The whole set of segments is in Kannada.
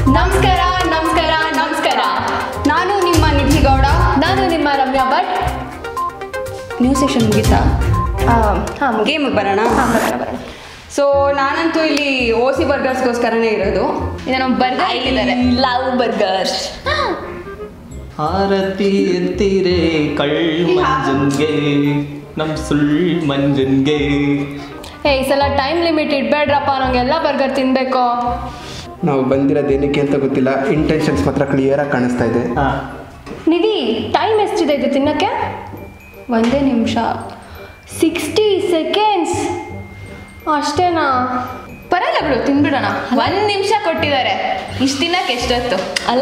ನಮಸ್ಕಾರ ನಮಸ್ಕಾರ ನಮಸ್ಕಾರ ನಾನು ನಿಮ್ಮ ನಿಧಿ ಗೌಡ ನಾನು ನಿಮ್ಮ ರಮ್ಯಾ ಭಟ್ ನ್ಯೂ ಸೆಷನ್ ಮುಗೀತಾ ಹಾಂ ಗೇಮಿಗೆ ಬರೋಣ ಹಾಂ ಬರೋಣ ಬರೋಣ ಸೊ ನಾನಂತೂ ಇಲ್ಲಿ ಓ ಸಿ ಬರ್ಗರ್ಸ್ಗೋಸ್ಕರನೇ ಇರೋದು ಇದು ನಮ್ಮ ಬರ್ಗರ್ ಇಟ್ಟಿದ್ದಾರೆ ಲವ್ ಬರ್ಗರ್ಸ್ ಆರತಿ ಎತ್ತಿರೆ ಕಳ್ ಮಂಜನ್ಗೆ ನಮ್ ಸುಳ್ ಮಂಜನ್ಗೆ ಏ ಈ ಸಲ ಟೈಮ್ ಲಿಮಿಟ್ ಇಡಬೇಡ್ರಪ್ಪ ನಂಗೆಲ್ಲ ಬರ್ಗರ್ ತಿನ್ಬೇಕು ನಾವು ಬಂದಿರೋದು ಏನಕ್ಕೆ ಅಂತ ಗೊತ್ತಿಲ್ಲ ಇಂಟೆನ್ಷನ್ಸ್ ಮಾತ್ರ ಕ್ಲಿಯರಾಗಿ ಕಾಣಿಸ್ತಾ ಇದೆ ಹಾ ನಿಧಿ ಟೈಮ್ ಎಷ್ಟಿದೆ ಇದು ತಿನ್ನಕ್ಕೆ ಒಂದೇ ನಿಮಿಷ ಸಿಕ್ಸ್ಟಿ ಸೆಕೆಂಡ್ಸ್ ಅಷ್ಟೇನಾ ಪರಲ್ಲ ಬಿಡು ತಿನ್ಬಿಡೋಣ ಒಂದ್ ನಿಮಿಷ ಕೊಟ್ಟಿದ್ದಾರೆ ಇಷ್ಟ ದಿನಕ್ಕೆ ಎಷ್ಟೊತ್ತು ಅಲ್ಲ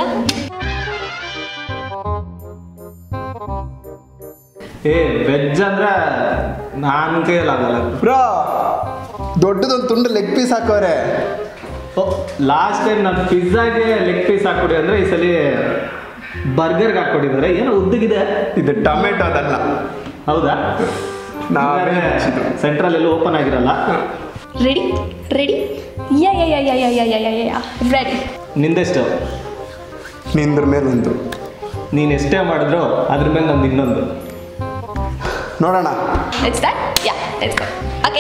ಏ ವೆಜ್ ಅಂದ್ರೆ ನಾನು ಕೈಯಲ್ಲಾಗಲ್ಲ ಬ್ರೋ ದೊಡ್ಡದೊಂದು ತುಂಡು ಲೆಗ್ ಪೀಸ್ ಹಾಕೋರೆ ಲಾಸ್ಟ್ ಟೈಮ್ ನಾನು ಪಿಜ್ಜಾಗೆ ಲೆಗ್ ಪೀಸ್ ಹಾಕೊಡಿ ಅಂದ್ರೆ ಈ ಸಲ ಬರ್ಗರ್ಗೆ ಹಾಕೊಟ್ಟಿದ್ದಾರೆ ಏನೋ ಉದ್ದಗಿದೆ ಇದು ಟೊಮೆಟೊ ಅದಲ್ಲ ಹೌದಾ ನಾವೇ ಹಚ್ಚಿದ್ದು. ಸೆಂಟ್ರಲ್ ಎಲ್ಲೂ ಓಪನ್ ಆಗಿರಲ್ಲ ready ready yeah yeah yeah yeah yeah yeah yeah yeah yeah ready ನಿಂದೆಷ್ಟು ನಿಂದ್ರ ಮೇಲೆ ಒಂದು ನೀನು ಎಷ್ಟೇ ಮಾಡಿದ್ರು ಅದ್ರ ಮೇಲೆ ನಂದು ಇನ್ನೊಂದು ನೋಡೋಣ let's start yeah let's go okay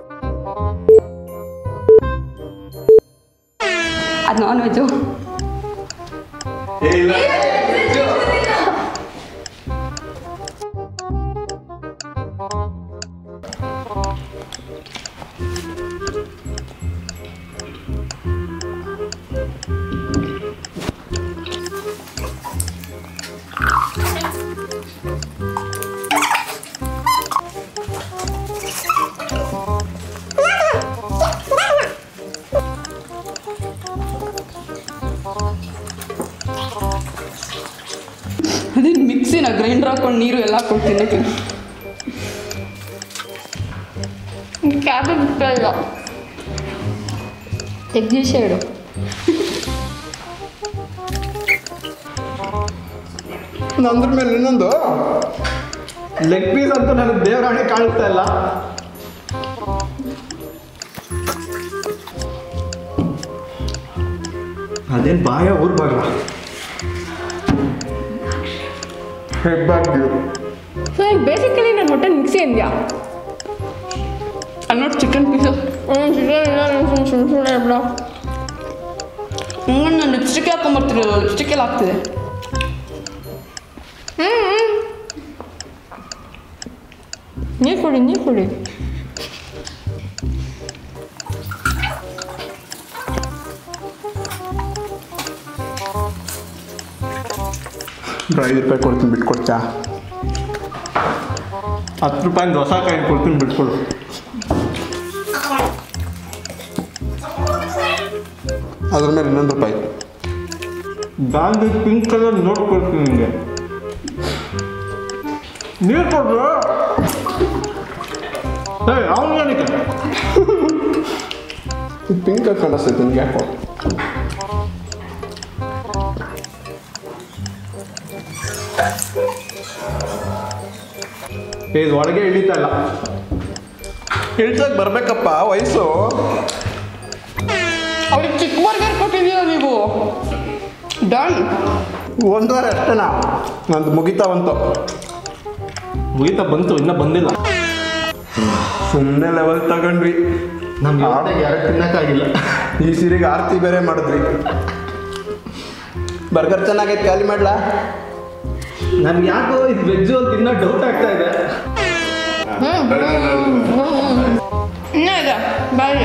ಅದು ನಾನ್ ವೆಜ್ಜು ಅದೇನು ಮಿಕ್ಸಿನ ಗ್ರೈಂಡರ್ ಹಾಕೊಂಡು ನೀರು ಎಲ್ಲ ಹಾಕೊಂಡು ತಿನ್ನಕ್ಕೆ ಕ್ಯಾಬ್ ಬಿಟ್ಟಿಲ್ಲ ತೆಗ್ದಿಶೆ ಇಡು ನಂದ್ರ ಮೇಲೆ ಇನ್ನೊಂದು ಲೆಗ್ ಪೀಸ್ ಅಂತೂ ನನಗೆ ದೇವರಾಣೆ ಕಾಣಿಸ್ತಾ ಇಲ್ಲ ಅದೇನು ಬಾಯ ಊರ್ಬಾರ್ದ ಹೆಬ್ಬಾಗ್ದು ಸೊ ಈಗ ಬೇಸಿಕಲಿ ನಾನು ಹೊಟ್ಟೆ ಮಿಕ್ಸಿ ಅಂದ್ಯಾ ಅನ್ನೋದು ಚಿಕನ್ ಪೀಸು ಹ್ಞೂ ಚಿಕನ್ ಇಲ್ಲ ಸುಮ್ಮನೆ ಸುಮ್ಮನೆ ಬಿಡ ಹಂಗೆ ನಾನು ಲಿಪ್ಸ್ಟಿಕ್ ಹಾಕೊಂಬರ್ತಿರೋದು ಲಿಪ್ಸ್ಟಿಕ್ ಎಲ್ಲ ಆಗ್ತಿದೆ ನೀರು ಕುಡಿ ನೀರು ಕುಡಿ ಬ್ರೋ ಐದು ರೂಪಾಯಿ ಕೊಡ್ತೀನಿ ಬಿಟ್ಕೊಡ್ಚಾ ಹತ್ತು ರೂಪಾಯಿ ಹೊಸ ಕಾಯಿನ್ ಕೊಡ್ತೀನಿ ಬಿಟ್ಕೊಡು ಅದ್ರ ಮೇಲೆ ಇನ್ನೊಂದು ರೂಪಾಯಿ ಗಾಂಧಿ ಪಿಂಕ್ ಕಲರ್ ನೋಟ್ ಕೊಡ್ತೀನಿ ನಿಮಗೆ ನೀರು ಕೊಡ್ರು ಏಯ್ ಅವ್ನು ಏನಕ್ಕೆ ಪಿಂಕ್ ಕಾಣಿಸ್ತೈತೆ ನಿಮ್ಗೆ ಯಾಕೋ ಇದು ಒಳಗೆ ಇಳಿತಾ ಇಲ್ಲ ಇಳ್ಸಕ್ ಬರ್ಬೇಕಪ್ಪ ವಯಸ್ಸು ಅವ್ರಿಗೆ ಚಿಕ್ಕ ಬರ್ಗರ್ ಕೊಟ್ಟಿದ್ದೀರ ನೀವು ಡನ್ ಒಂದೂವರೆ ಅಷ್ಟೇನಾ ನಂದು ಮುಗಿತಾ ಬಂತು ಮುಗಿತಾ ಬಂತು ಇನ್ನೂ ಬಂದಿಲ್ಲ ಸುಮ್ಮನೆ ಲೆವೆಲ್ ತಗೊಂಡ್ವಿ ನಮ್ಗೆ ಯಾರು ತಿನ್ನಕ್ಕಾಗಿಲ್ಲ ಈ ಸೀರೆಗೆ ಆರತಿ ಬೇರೆ ಮಾಡಿದ್ರಿ ಬರ್ಗರ್ ಚೆನ್ನಾಗೈತೆ ಖಾಲಿ ಮಾಡ್ಲಾ ನನ್ಗೆ ಯಾಕೋ ಇದು ವೆಜ್ಜು ಅಂತ ಇನ್ನೂ ಡೌಟ್ ಆಗ್ತಾ ಇದೆ ಇನ್ನೂ ಇದೆ ಬಾಯಿ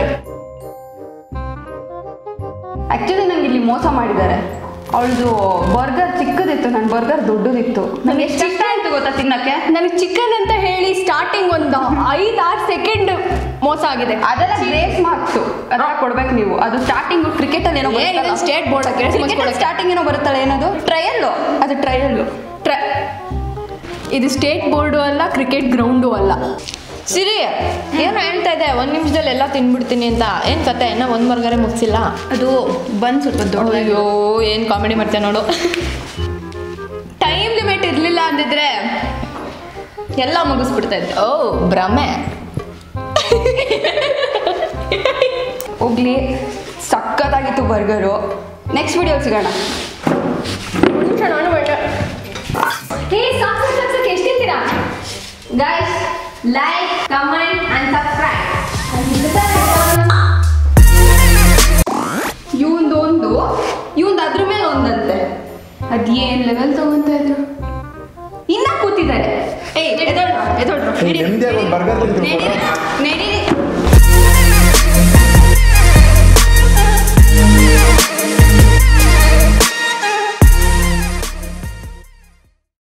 ಆ್ಯಕ್ಚುಲಿ ನಂಗೆ ಇಲ್ಲಿ ಮೋಸ ಮಾಡಿದ್ದಾರೆ ಅವಳದು ಬರ್ಗರ್ ಚಿಕ್ಕದಿತ್ತು ನನ್ನ ಬರ್ಗರ್ ದೊಡ್ಡದಿತ್ತು ನನಗೆ ಎಷ್ಟು ಕಷ್ಟ ಆಯಿತು ಗೊತ್ತಾ ತಿನ್ನಕ್ಕೆ ನನಗೆ ಚಿಕನ್ ಅಂತ ಹೇಳಿ ಸ್ಟಾರ್ಟಿಂಗ್ ಒಂದು ಐದು ಆರು ಸೆಕೆಂಡ್ ಮೋಸ ಆಗಿದೆ ಅದೆಲ್ಲ ಗ್ರೇಸ್ ಮಾರ್ಕ್ಸು ಅದೆಲ್ಲ ಕೊಡ್ಬೇಕು ನೀವು ಅದು ಸ್ಟಾರ್ಟಿಂಗ್ ಕ್ರಿಕೆಟಲ್ಲಿ ಏನೋ ಏನಿದೆ ಸ್ಟೇಟ್ ಬೋರ್ಡ್ ಸ್ಟಾರ್ಟಿಂಗ್ ಏನೋ ಬರುತ್ತಲ್ಲ ಏನದು ಟ್ರಯಲ್ಲು ಅದು ಟ್ರಯಲ್ಲು ಟ್ರ ಇದು ಸ್ಟೇಟ್ ಬೋರ್ಡು ಅಲ್ಲ ಕ್ರಿಕೆಟ್ ಗ್ರೌಂಡು ಅಲ್ಲ ಸಿರಿ ಏನೋ ಹೇಳ್ತಾ ಇದೆ ಒಂದ್ ನಿಮಿಷದಲ್ಲಿ ಎಲ್ಲ ತಿನ್ಬಿಡ್ತೀನಿ ಅಂತ ಏನ್ ಕತೆ ಇನ್ನ ಒಂದ್ ಬರ್ಗರೆ ಮುಗಿಸಿಲ್ಲ ಅದು ಬಂದು ಸ್ವಲ್ಪ ದೊಡ್ಡ ಅಯ್ಯೋ ಏನ್ ಕಾಮಿಡಿ ಮಾಡ್ತೇನೆ ನೋಡು ಟೈಮ್ ಲಿಮಿಟ್ ಇರಲಿಲ್ಲ ಅಂದಿದ್ರೆ ಎಲ್ಲ ಮುಗಿಸ್ಬಿಡ್ತಾ ಇದ್ದೆ ಓ ಭ್ರಮೆ ಹೋಗ್ಲಿ ಸಖತ್ತಾಗಿತ್ತು ಬರ್ಗರು ನೆಕ್ಸ್ಟ್ ವಿಡಿಯೋ ಸಿಗೋಣ ನಿಮಿಷ ನಾನು ಬೇಡ ಏ ಸಾಕು ಸಾಕು ಸಾಕು ಎಷ್ಟು ತಿಂತೀರಾ guys like comment and subscribe ಇವಂದೊಂದು ಇವಂದು ಅದ್ರ ಮೇಲೆ ಒಂದಂತೆ ಅದೇನ್ ಲೆವೆಲ್ ತಗೊಂತ ಇದ್ರು ಇನ್ನ ಕೂತಿದ್ದಾರೆ ಏಯ್ ಎದೊಳ್ರು ಎದೊಳ್ರು ಏ, ನೆಮ್ಮದಿಯಾಗಿ ಒಂದು ಬರ್ಗರ್ ತಿಂದ್ರು ನಡೀರಿ ನಡೀರಿ